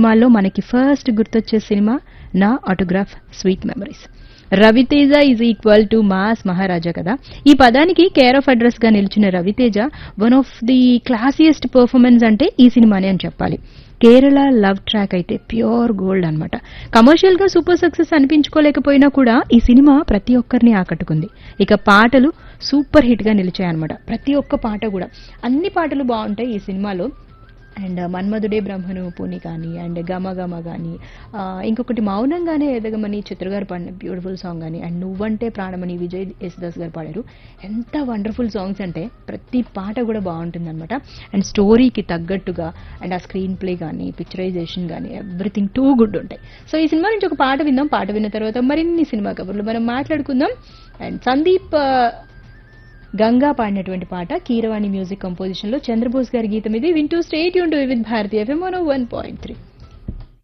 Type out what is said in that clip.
సినిమాల్లో మనకి ఫస్ట్ గుర్తొచ్చే సినిమా నా autograph sweet memories Ravi Teja is equal to mass Maharaja కదా ఈ పదానికి కేర్ ఆఫ్ అడ్రస్ గా నిలిచిన Ravi Teja one of the classiest performance అంటే ఈ సినిమానే అని చెప్పాలి కేరళ లవ్ ట్రాక్ అయితే ప్యూర్ గోల్డ్ అనమాట కమర్షియల్ గా సూపర్ సక్సెస్ అనిపించుకోలేకపోయినా కూడా ఈ సినిమా ప్రతి ఒక్కరిని ఆకట్టుకుంది ఇక పాటలు సూపర్ హిట్ గా నిలిచాయన్నమాట ప్రతి ఒక్క పాట కూడా అన్ని పాటలు బాగుంటాయి ఈ సినిమాలో అండ్ మన్మధుడే బ్రహ్మను పూని కానీ అండ్ గమ గమ కానీ ఆ, ఇంకొకటి మౌనంగానే ఎదగమని చిత్ర గారు పాడిన బ్యూటిఫుల్ సాంగ్ కానీ అండ్ నువ్వంటే ప్రాణమని విజయ్ యేసుదాస్ గారు పాడారు ఎంత వండర్ఫుల్ సాంగ్స్ అంటే ప్రతి పాట కూడా బాగుంటుంది అనమాట అండ్ స్టోరీకి తగ్గట్టుగా అండ్ ఆ స్క్రీన్ ప్లే కానీ పిక్చరైజేషన్ కానీ ఎవ్రీథింగ్ టూ గుడ్ ఉంటాయి సో ఈ సినిమా నుంచి ఒక పాట విందాం పాట విన్న తర్వాత మరిన్ని సినిమా కబుర్లు మనం మాట్లాడుకుందాం అండ్ సందీప్ ఆ, గంగా పాడినటువంటి పాట కీరవాణి మ్యూజిక్ కంపోజిషన్ లో చంద్రబోస్ గారి గీతం ఇది వింటూ స్టేట్ యూన్ to with Bharatiya FM one point three